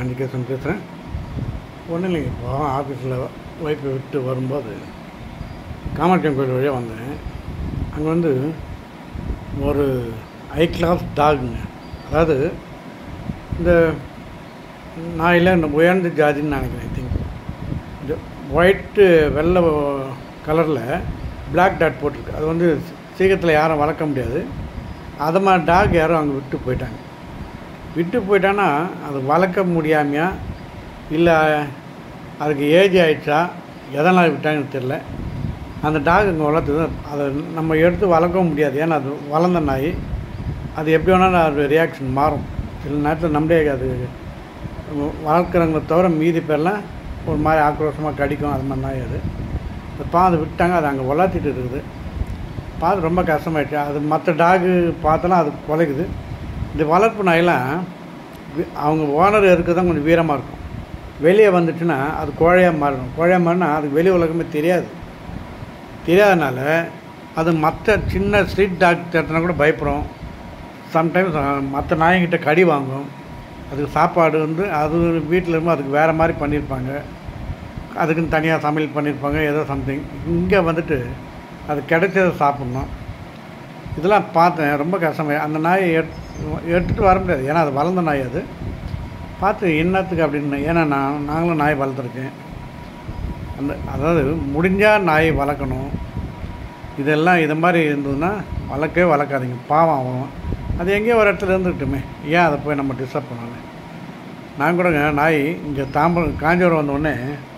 அன்னிகேசன் பேசுகிறேன் ஒன்றும் இல்லைங்க இப்போ ஆஃபீஸில் ஒய்ஃபை விட்டு வரும்போது காமாட்சியம் கோயில் வழியாக வந்தேன் அங்கே வந்து ஒரு ஹை கிளாஸ் டாகுங்க அதாவது இந்த நாயில் இந்த உயர்ந்த ஜாதின்னு நினைக்கிறேன் ஐ திங்க் இந்த ஒயிட்டு வெள்ளை கலரில் பிளாக் டாட் போட்டிருக்கு அது வந்து சீக்கிரத்தில் யாரும் வளர்க்க முடியாது அது மாதிரி டாக் யாரும் அங்கே விட்டு போயிட்டாங்க விட்டு போயிட்டான்னா அது வளர்க்க முடியாமையா இல்லை அதுக்கு ஏஜ் ஆயிடுச்சா எதனால் விட்டாங்கன்னு தெரில அந்த டாக் இங்கே வளர்த்துது அதை நம்ம எடுத்து வளர்க்கவும் முடியாது ஏன்னா அது வளர்ந்த நாய் அது எப்படி வேணாலும் அது ரியாக்ஷன் மாறும் சில நேரத்தில் நம்மளே அது வளர்க்குறவங்கள தவிர மீதி பேர்லாம் ஒரு மாதிரி ஆக்ரோஷமாக கடிக்கும் அது மாதிரி நாய் அது அது பார்த்து விட்டாங்க அது அங்கே வளர்த்திட்டு இருக்குது பார்த்து ரொம்ப கஷ்டமாயிடுச்சு அது மற்ற டாகு பார்த்தலாம் அது குலைக்குது இந்த வளர்ப்பு நாயெல்லாம் வி- அவங்க ஓனர் இருக்க தான் கொஞ்சம் வீரமாக இருக்கும் வெளியே வந்துச்சுன்னா அது கோழையாக மாறிடும் கோழையாக மாறினா அதுக்கு வெளி உலகமே தெரியாது தெரியாதனால அது மற்ற சின்ன ஸ்ட்ரீட் டாக் தேர்த்தினா கூட பயப்படும் சம்டைம்ஸ் மற்ற நாயங்கிட்ட கடி வாங்கும் அதுக்கு சாப்பாடு வந்து அது வீட்டில் இருக்கும்போது அதுக்கு வேறு மாதிரி பண்ணியிருப்பாங்க அதுக்குன்னு தனியாக சமையல் பண்ணியிருப்பாங்க ஏதோ சம்திங் இங்கே வந்துட்டு அது கிடைச்சதை சாப்பிட்ணும் இதெல்லாம் பார்த்தேன் ரொம்ப கஷ்டமே அந்த நாயை எட் எடுத்துகிட்டு வர முடியாது ஏன்னா அது வளர்ந்த நாய் அது பார்த்து என்னத்துக்கு அப்படின்னு ஏன்னா நான் நாங்களும் நாய் வளர்த்துருக்கேன் அந்த அதாவது முடிஞ்சால் நாய் வளர்க்கணும் இதெல்லாம் இது மாதிரி இருந்ததுன்னா வளர்க்கவே வளர்க்காதீங்க பாவம் அவன் அது எங்கேயோ ஒரு இடத்துல இருந்துக்கிட்டுமே ஏன் அதை போய் நம்ம டிஸ்டர்ப் பண்ணணும் நான் கூடங்க நாய் இங்கே தாம்பரம் காஞ்சிபுரம் வந்த உடனே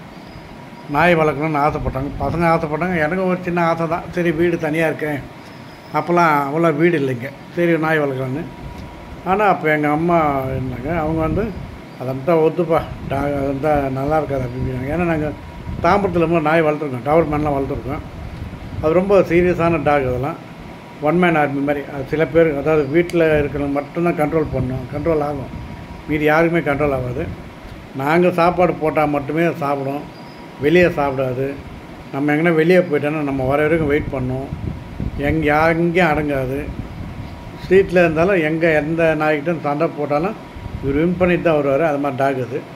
நாய் வளர்க்கணும்னு ஆசைப்பட்டாங்க பசங்க ஆசைப்பட்டாங்க எனக்கும் ஒரு சின்ன ஆசை தான் சரி வீடு தனியாக இருக்கேன் அப்போல்லாம் அவ்வளோ வீடு இல்லைங்க சரி நாய் வளர்க்கலான்னு ஆனால் அப்போ எங்கள் அம்மா இருந்தாங்க அவங்க வந்து அதான் ஒத்துப்பா டா அதான் நல்லா இருக்காது அப்படின்னாங்க ஏன்னா நாங்கள் தாம்பரத்தில் ரொம்ப நாய் வளர்த்துருக்கோம் டவர் மேன்லாம் வளர்த்துருக்கோம் அது ரொம்ப சீரியஸான டாக் அதெல்லாம் ஒன் மேன் ஆர்மி மாதிரி அது சில பேர் அதாவது வீட்டில் இருக்கிறவங்க மட்டும்தான் கண்ட்ரோல் பண்ணும் கண்ட்ரோல் ஆகும் மீதி யாருக்குமே கண்ட்ரோல் ஆகாது நாங்கள் சாப்பாடு போட்டால் மட்டுமே அது சாப்பிடும் வெளியே சாப்பிடாது நம்ம எங்கன்னா வெளியே போயிட்டோன்னா நம்ம வர வரைக்கும் வெயிட் பண்ணும் எங்கே எங்கேயும் அடங்காது ஸ்ட்ரீட்டில் இருந்தாலும் எங்கே எந்த நாய்கிட்டும் சண்டை போட்டாலும் இவர் வின் பண்ணிட்டு தான் வருவார் அது மாதிரி டாக் அது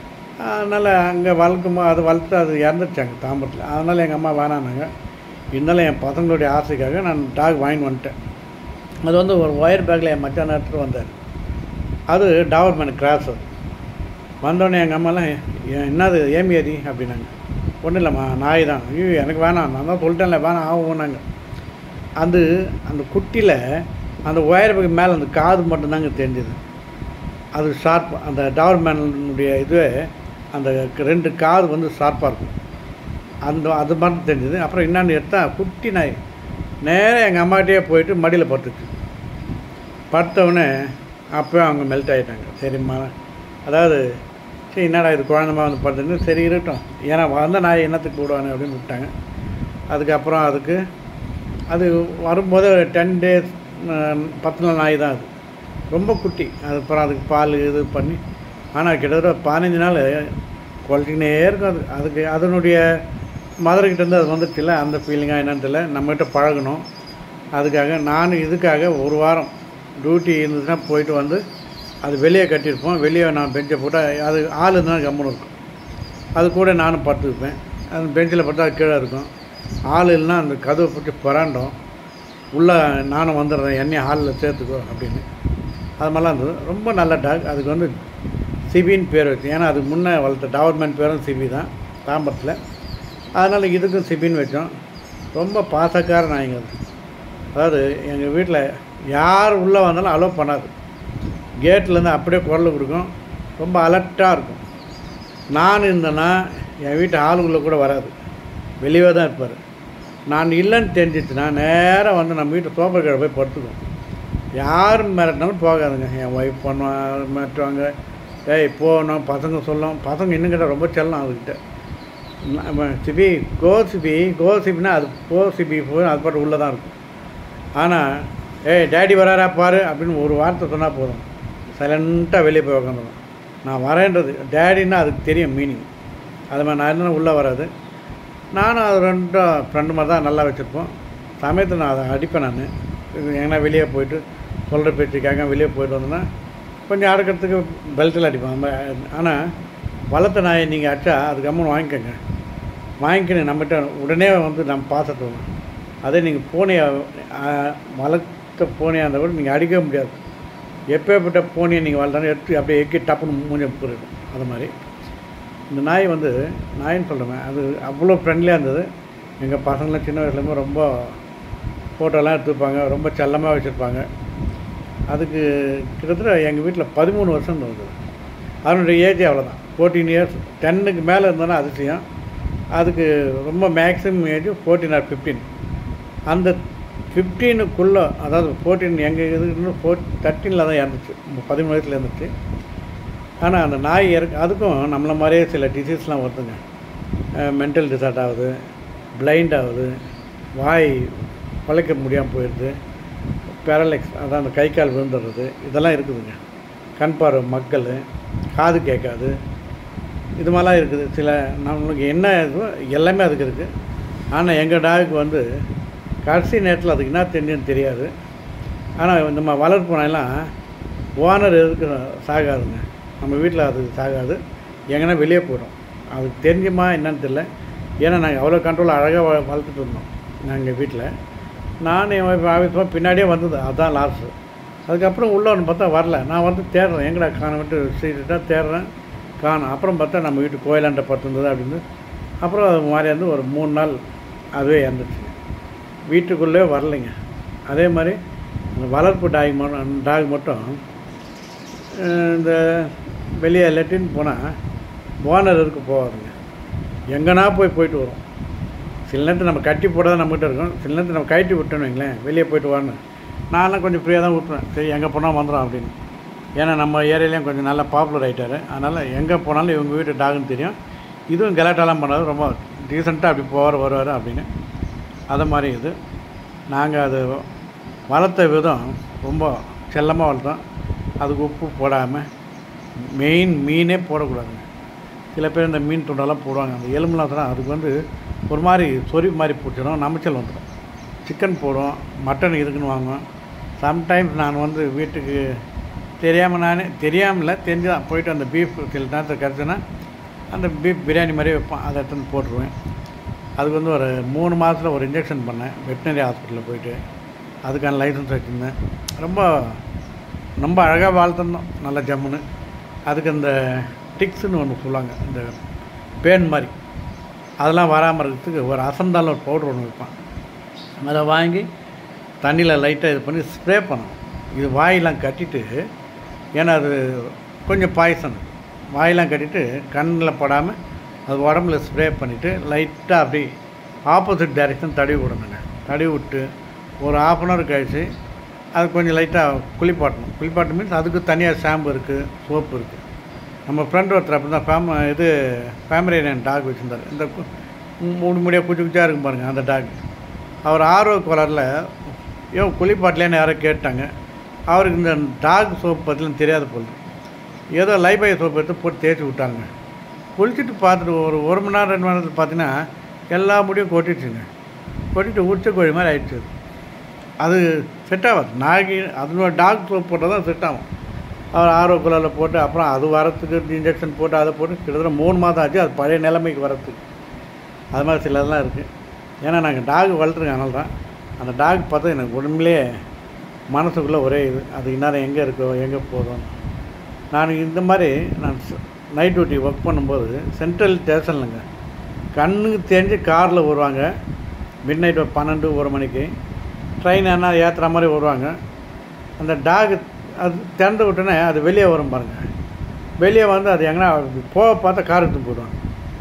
அதனால் அங்கே வளர்க்கும்போது அது வளர்த்து அது இறந்துருச்சாங்க தாம்பரத்தில் அதனால் எங்கள் அம்மா வேணான்னாங்க இருந்தாலும் என் பசங்களுடைய ஆசைக்காக நான் டாக் வாங்கிட்டு வந்துட்டேன் அது வந்து ஒரு ஒயர் பேக்கில் என் மச்சான் எடுத்துகிட்டு வந்தார் அது டாவர்மேன் கிராஸ் அது வந்தோடனே எங்கள் அம்மாலாம் "ஏன், என்னது ஏமியாதி அப்படின்னாங்க ஒன்றும் இல்லைம்மா நாய் தான் ஐயோ எனக்கு வேணாம் நான் தான் சொல்லிட்டேன்ல வேணாம் ஆகும்னாங்க அது அந்த குட்டியில் அந்த ஒயர் பேக் மேலே அந்த காது மட்டும்தாங்க தெரிஞ்சுது அது ஷார்ப் அந்த டாவர்மேனுடைய இதுவே அந்த ரெண்டு காது வந்து ஷார்ப்பாக இருக்கும் அந்த அது மட்டும் தெரிஞ்சுது அப்புறம் என்னன்னு எடுத்தால் குட்டி நாய் நேராக எங்கள் அம்மாகிட்டே போயிட்டு மடியில் படுத்துச்சு படுத்தவுடனே அப்போ அவங்க மெல்ட் ஆகிட்டாங்க சரிம்மா அதாவது சரி என்னடா இது குழந்தமா வந்து படுத்துன்னு சரி இருக்கட்டும் ஏன்னா வந்த நாய் என்னத்துக்கு போடுவானு அப்படின்னு விட்டாங்க அதுக்கப்புறம் அதுக்கு அது வரும்போது டென் டேஸ் பத்து நாள் நாய் தான் அது ரொம்ப குட்டி அது அப்புறம் அதுக்கு பால் இது பண்ணி ஆனால் கிட்டத்தட்ட பதினஞ்சு நாள் குவாலிட்டினே இருக்கும் அது அதுக்கு அதனுடைய மதர்கிட்டேருந்து அது வந்துச்சுல அந்த ஃபீலிங்காக என்னன்னு தெரியல நம்மகிட்ட பழகணும் அதுக்காக நான் இதுக்காக ஒரு வாரம் டியூட்டி இருந்ததுன்னா போயிட்டு வந்து அது வெளியே கட்டியிருப்போம் வெளியே நான் பெஞ்சை போட்டு அது ஆள் இருந்தால் கம்முன்னு இருக்கும் அது கூட நானும் படுத்துப்பேன் அந்த பெஞ்சில் படுத்தா அது கீழே இருக்கும் ஆள் இல்லைன்னா அந்த கதவை பிடிச்சி பராண்டோம் உள்ளே நானும் வந்துடுறேன் என்னையும் ஹாலில் சேர்த்துக்கோ அப்படின்னு அது மாதிரிலாம் இருந்தது ரொம்ப நல்ல டாக் அதுக்கு வந்து சிபின்னு பேர் வச்சு ஏன்னா அதுக்கு முன்னே வளர்த்த டாவர்மேன் பேரும் சிபி தான் தாம்பரத்தில் அதனால் இதுக்கும் சிபின்னு வச்சோம் ரொம்ப பாசக்கார நாய்ங்க அது அதாவது எங்கள் வீட்டில் யார் உள்ளே வந்தாலும் அலோவ் பண்ணாது கேட்லேருந்து அப்படியே குரல் கொடுக்கும் ரொம்ப அலர்ட்டாக இருக்கும் நான் இருந்தேன்னா என் வீட்டு ஆளுக்குள்ளே கூட வராது வெளியே தான் இருப்பார் நான் இல்லைன்னு தெரிஞ்சிச்சுன்னா நேராக வந்து நம்ம வீட்டு சோஃபா கீழே போய் படுத்துக்கும் யாரும் மிரட்டினாலும் போகாதுங்க என் ஒய்ஃப் பண்ணுவாங்க மிரட்டுவாங்க ஏய் போகணும் பசங்க சொல்லும் பசங்க இன்னும் கிட்ட ரொம்ப செல்லம் அதுக்கிட்ட நம்ம சிபி கோ சிபி கோ சிபினா அது போ சிபி போய் அது பாட்டு உள்ளே தான் இருக்கும் ஆனால் ஏய் டேடி வராரா பாரு அப்படின்னு ஒரு வார்த்தை சொன்னால் போதும் சைலண்ட்டாக வெளியே போய் உட்காந்துடும் நான் வரேன்றது டேடின்னா அதுக்கு தெரியும் மீனிங் அது மாதிரி நான் இருந்தாலும் உள்ளே வராது நானும் அது ரெண்டும் ஃப்ரெண்டு மாதிரி தான் நல்லா வச்சுருப்போம் சமயத்தில் நான் அதை அடிப்பேன் நான் எங்கன்னா வெளியே போயிட்டு சொல்கிற பேச்சுக்காக வெளியே போயிட்டு வந்தேன்னா கொஞ்சம் அடக்கிறதுக்கு பெல்ட்டில் அடிப்போம் நம்ம ஆனால் வளர்த்த நாயை நீங்கள் அடிச்சா அது கம்மன் வாங்கிக்கோங்க வாங்கிக்கணும் நம்மகிட்ட உடனே வந்து நம்ம பாசத்தை அதே நீங்கள் பூனையை ஆ, வளர்த்த பூனையாக இருந்தால் கூட நீங்கள் அடிக்கவே முடியாது எப்பேற்பட்ட பூனையை நீங்கள் வளர்த்தாலும் எடுத்து அப்படியே எக்கி டப்புன்னு மூஞ்ச போயிடும் அது மாதிரி இந்த நாய் வந்து நாயின்னு சொல்கிறேன் அது அவ்வளோ ஃப்ரெண்ட்லியாக இருந்தது எங்கள் பசங்களாம் சின்ன வயசுலேருந்து ரொம்ப ஃபோட்டோலாம் எடுத்துப்பாங்க ரொம்ப செல்லமாக வச்சுருப்பாங்க அதுக்கு கிட்டத்தட்ட எங்கள் வீட்டில் பதிமூணு வருஷம் இருந்தது அதனுடைய ஏஜ் அவ்வளோதான் ஃபோர்டீன் இயர்ஸ் டென்னுக்கு மேலே இருந்தோன்னா அதிசயம் அதுக்கு ரொம்ப maximum age fourteen or fifteen அந்த ஃபிஃப்டீனுக்குள்ளே அதாவது ஃபோர்டீன் எங்கள் இதுன்னு ஃபோர் தேர்ட்டீனில் தான் இறந்துச்சு பதிமூணு வயசில் இருந்துச்சு ஆனால் அந்த நாய் இறக்கு அதுக்கும் நம்மளை மாதிரியே சில டிசீஸ்லாம் வருதுங்க மென்டல் டிசார்ட் ஆகுது பிளைண்ட் ஆகுது வாய் பழைக்க முடியாமல் போயிடுது பேரலைக்ஸ் அதான் அந்த கை கால் விழுந்துடுறது இதெல்லாம் இருக்குதுங்க கண் பார்வை மக்கள் காது கேட்காது இது மாதிரிலாம் இருக்குது சில நம்மளுக்கு என்ன இதுவோ எல்லாமே அதுக்கு இருக்குது ஆனால் எங்கள் டாகுக்கு வந்து கடைசி நேரத்தில் அதுக்கு என்ன தெரிஞ்சுன்னு தெரியாது ஆனால் நம்ம வளர்ப்பு நாயெல்லாம் ஓனர் எதுக்கு சாகாதுங்க நம்ம வீட்டில் அது சாகாது எங்கன்னா வெளியே போயிடும் அதுக்கு தெரிஞ்சுமா என்னன்னு தெரியல ஏன்னா நாங்கள் அவ்வளோ கண்ட்ரோல் அழகாக வ வளர்த்துட்டு இருந்தோம் நாங்கள் வீட்டில் நான் என் wife ஆஃபீஸ் பின்னாடியே வந்தது அதுதான் லாஸ்ட்டு அதுக்கப்புறம் உள்ள ஒன்று பார்த்தா வரல நான் வந்து தேடுறேன் எங்கடா காண விட்டு சீட்டாக தேடுறேன் காணும் அப்புறம் பார்த்தா நம்ம வீட்டு கோயிலாண்ட பத்துந்தது அப்படின்னு அப்புறம் அது மாதிரி வந்து ஒரு மூணு நாள் அதுவே இறந்துச்சு வீட்டுக்குள்ளே வரலைங்க அதே மாதிரி இந்த வளர்ப்பு டாக் மட்டும் டாக் மட்டும் அஹ், இந்த வெளியே லெட்டின் போனால் ஓனர் இருக்கு போகாதுங்க எங்கன்னா போய் போயிட்டு வரும் சில நேரத்தில் நம்ம கட்டி போடாத நம்மகிட்ட இருக்கும் சில நேரத்தில் நம்ம கட்டி விட்டோன்னு வைங்களேன் வெளியே போயிட்டு வான்னு நான்லாம் கொஞ்சம் ஃப்ரீயாக தான் விட்டுருவேன் சரி எங்கே போனால் வந்துடும் அப்படின்னு ஏன்னா நம்ம ஏரியாலையும் கொஞ்சம் நல்லா பாப்புலர் ஆகிட்டாரு அதனால் எங்கே போனாலும் இவங்க வீட்டு டாகுன்னு தெரியும் இதுவும் கலாட்டாலாம் பண்ணாது ரொம்ப டீசெண்டாக அப்படி போவார் வருவார் அப்படின்னு அதை மாதிரி இது நாங்கள் அது வளர்த்த விதம் ரொம்ப செல்லமாக வளர்த்தோம் அதுக்கு உப்பு போடாமல் மெயின் மீனே போடக்கூடாதுங்க சில பேர் இந்த மீன் துண்டெல்லாம் போடுவாங்க அந்த எலும்புலாம் தான் அதுக்கு வந்து ஒரு மாதிரி சொறி மாதிரி பிடிச்சிடும் நமைச்சல் வந்துடும் சிக்கன் போடுவோம் மட்டன் இதுக்குன்னு வாங்குவோம் சம்டைம்ஸ் நான் வந்து வீட்டுக்கு தெரியாமல் நானே தெரியாமல் தெரிஞ்சு தான் போயிட்டு அந்த பீஃப் சில நேரத்தில் கிடச்சுன்னா அந்த பீஃப் பிரியாணி மாதிரியே வைப்பேன் அதை எடுத்து வந்து போட்டுருவேன் அதுக்கு வந்து ஒரு மூணு மாதத்தில் ஒரு இன்ஜெக்ஷன் பண்ணேன் வெட்டினரி ஹாஸ்பிட்டலில் போயிட்டு அதுக்கான லைசன்ஸ் வச்சுருந்தேன் ரொம்ப ரொம்ப அழகாக வாழ்த்துருந்தோம் நல்ல ஜம்முன்னு அதுக்கு அந்த டிக்ஸ்னு ஒன்று சொல்லுவாங்க இந்த பேன் மாதிரி அதெல்லாம் வராமல் இருக்கிறதுக்கு ஒரு அசந்தால ஒரு பவுடர் ஒன்று வைப்பான் அதை வாங்கி தண்ணியில் லைட்டாக இது பண்ணி ஸ்ப்ரே பண்ணணும் இது வாயெல்லாம் கட்டிட்டு ஏன்னா அது கொஞ்சம் பாய்சன் வாயெல்லாம் கட்டிட்டு கண்ணில் படாமல் அது உடம்புல ஸ்ப்ரே பண்ணிவிட்டு லைட்டாக அப்படி ஆப்போசிட் டைரெக்ஷன் தடவி விடணுங்க தடவி விட்டு ஒரு ஆஃப் அன் ஹவர் கழிச்சு அது கொஞ்சம் லைட்டாக குளிப்பாட்டணும் குளிப்பாட்டு மீன்ஸ் அதுக்கு தனியாக ஷாம்பு இருக்குது சோப்பு இருக்குது நம்ம ஃப்ரெண்ட் ஒருத்தர் அப்படி தான் ஃபேம் இது ஃபேமிலியன் டாக் வச்சுருந்தார் இந்த கு- மூணு முடியாக குச்சி குச்சியாக இருக்கும் பாருங்கள் அந்த டாக் அவர் ஆர்வ கோளாறில் ஏன் குளிப்பாட்டலேன்னு யாரோ கேட்டாங்க அவருக்கு இந்த டாக் சோப் பற்றிலாம் தெரியாத போல் ஏதோ லைபாய் சோப் எடுத்து போட்டு தேய்ச்சி விட்டாங்க குளிச்சுட்டு பார்த்துட்டு ஒரு ஒரு மணி நேரம் ரெண்டு மணி நேரத்தில் பார்த்தீங்கன்னா எல்லா முடியும் கொட்டிடுச்சுங்க கொட்டிட்டு உச்ச கோழி மாதிரி ஆயிடுச்சு அது. அது செட் ஆகாது நாகி அதனோட டாக் சோப் போட்டால் தான் செட் ஆகும் அவர் ஆர்வ குழாயில் போட்டு அப்புறம் அது வரத்துக்கு இன்ஜெக்ஷன் போட்டு அதை போட்டு கிட்டத்தட்ட மூணு மாதம் ஆச்சு அது பழைய நிலைமைக்கு வரத்துக்கு அது மாதிரி சிலதெல்லாம் இருக்குது ஏன்னா நாங்கள் டாக் வளர்த்துருக்கோம் அதனால தான் அந்த டாக் பார்த்தா எனக்கு உடம்புலேயே மனசுக்குள்ளே ஒரே இது அது இந்நேரம் எங்கே இருக்கோ எங்கே போதும் நான் இந்த மாதிரி நான் நைட் டியூட்டி ஒர்க் பண்ணும்போது சென்ட்ரல் ஸ்டேஷன்லங்க கண்ணுக்கு தெரிஞ்சு காரில் வருவாங்க மிட் நைட் பன்னெண்டு ஒரு மணிக்கு ட்ரெயின் என்ன ஏற்றுற மாதிரி வருவாங்க அந்த டாக் அது திறந்து விட்டோன்னே அது வெளியே வரும் பாருங்கள் வெளியே வந்து அது எங்கன்னா போக பார்த்தா கார் எடுத்து போயிடுவான்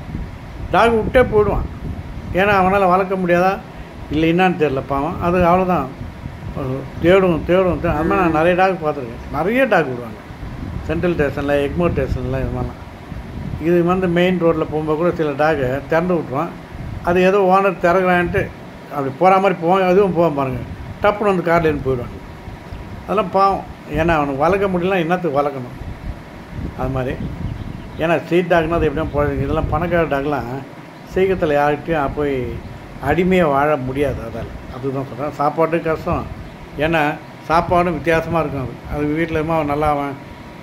டாக் விட்டே போயிடுவான் ஏன்னா அவனால் வளர்க்க முடியாதா இல்லை என்னான்னு தெரில பாவம் அது அவ்வளோதான் அது தேடும் தேடும் தே- அது மாதிரி நான் நிறைய டாக் பார்த்துருக்கேன் நிறைய டாக் விடுவாங்க சென்ட்ரல் ஸ்டேஷனில் எக்மோர் ஸ்டேஷனில் இது மாதிரிலாம் இது வந்து மெயின் ரோட்டில் போகும்போது கூட சில டாகை திறந்து விட்ருவான் அது ஏதோ ஓனர் திறக்கிறான்ட்டு அப்படி போகிற மாதிரி போவாங்க அதுவும் போக பாருங்கள் டப்புன்னு வந்து காரில் இருந்து போயிடுவாங்க அதெல்லாம் பாவம் ஏன்னா அவனுக்கு வளர்க்க முடியலனா என்னத்துக்கு வளர்க்கணும் அது மாதிரி ஏன்னா ஸ்ட்ரீட் டாக்னா அது எப்படியும் போடுறது இதெல்லாம் பணக்கார டாக்லாம் சீக்கிரத்தில் யார்கிட்டையும் போய் அடிமையாக வாழ முடியாது அதால் அதுதான் சொல்கிறேன் சாப்பாட்டு கஷ்டம் ஏன்னா சாப்பாடும் வித்தியாசமாக இருக்கும் அது அது வீட்டில் இருமா அவன் நல்லா அவன்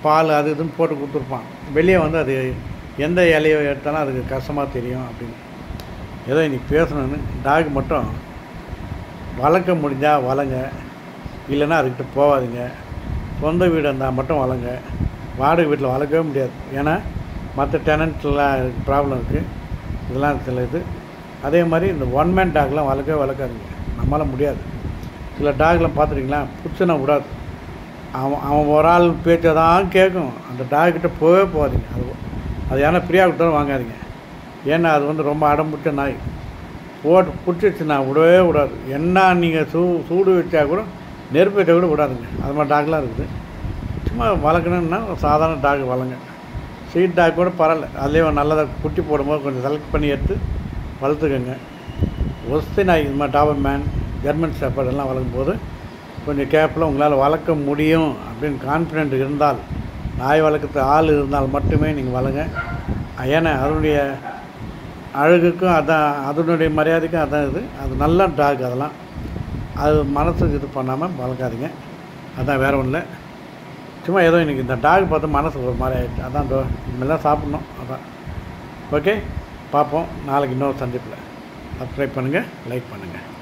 பால் அது இதுன்னு போட்டு கொடுத்துருப்பான் வெளியே வந்து அது எந்த இலையை எடுத்தாலும் அதுக்கு கஷ்டமாக தெரியும் அப்படின்னு ஏதோ இன்னைக்கு பேசணுன்னு டாக் மட்டும் வளர்க்க முடிஞ்சால் வளங்க இல்லைன்னா அதுக்கிட்ட போகாதீங்க சொந்த வீடு இருந்தால் மட்டும் வளங்க வாடகை வீட்டில் வளர்க்கவே முடியாது ஏன்னா மற்ற டெனண்ட்லாம் ப்ராப்ளம் இருக்குது இதெல்லாம் சில இது அதே மாதிரி இந்த ஒன் மேன் டாக்லாம் வளர்க்கவே வளர்க்காதீங்க நம்மளால் முடியாது சில டாக்லாம் பார்த்துருக்கீங்களா பிடிச்சனா விடாது அவன் அவன் ஒரு ஆள் பேச்சை தான் கேட்கும் அந்த டாக்கிட்ட போகவே போகாதீங்க அது அது ஏன்னா ஃப்ரீயாக விட்டாலும் வாங்காதீங்க ஏன்னா அது வந்து ரொம்ப அடம்பிடிச்ச நாய் போட்டு பிடிச்சிச்சுன்னா விடவே விடாது என்ன நீங்கள் சூ சூடு வச்சா கூட நெருப்பு வச்சா கூட விடாதுங்க அது மாதிரி டாக்லாம் இருக்குது சும்மா வளர்க்கணுன்னா ஒரு சாதாரண டாக் வளங்க சீட் டாக் கூட பரவாயில்ல அதுலேயே நல்லதாக குட்டி போடும்போது கொஞ்சம் செலக்ட் பண்ணி எடுத்து வளர்த்துக்கோங்க ஒஸ்தி நாய் இது மாதிரி டாபர் மேன் ஜெர்மன் ஷெப்பர்ட் எல்லாம் வளர்க்கும்போது கொஞ்சம் கேப்பில் உங்களால் வளர்க்க முடியும் அப்படின்னு கான்ஃபிடென்ட் இருந்தால் நாய் வளர்க்குறது ஆள் இருந்தால் மட்டுமே நீங்கள் வளங்க ஏன்னா அதனுடைய அழகுக்கும் அதான் அதனுடைய மரியாதைக்கும் அதான் இது அது நல்ல டாக் அதெல்லாம் அது மனசுக்கு இது பண்ணாமல் வளர்க்காதீங்க அதான் வேறு ஒன்றும் இல்லை சும்மா ஏதோ இன்றைக்கி இந்த டாக் பார்த்து மனசு ஒரு மாதிரி ஆயிடுச்சு அதான் தோ இனிமேல் தான் சாப்பிட்ணும் அதான் ஓகே பார்ப்போம் நாளைக்கு இன்னொரு சந்திப்பில் சப்ஸ்கிரைப் பண்ணுங்கள் லைக் பண்ணுங்கள்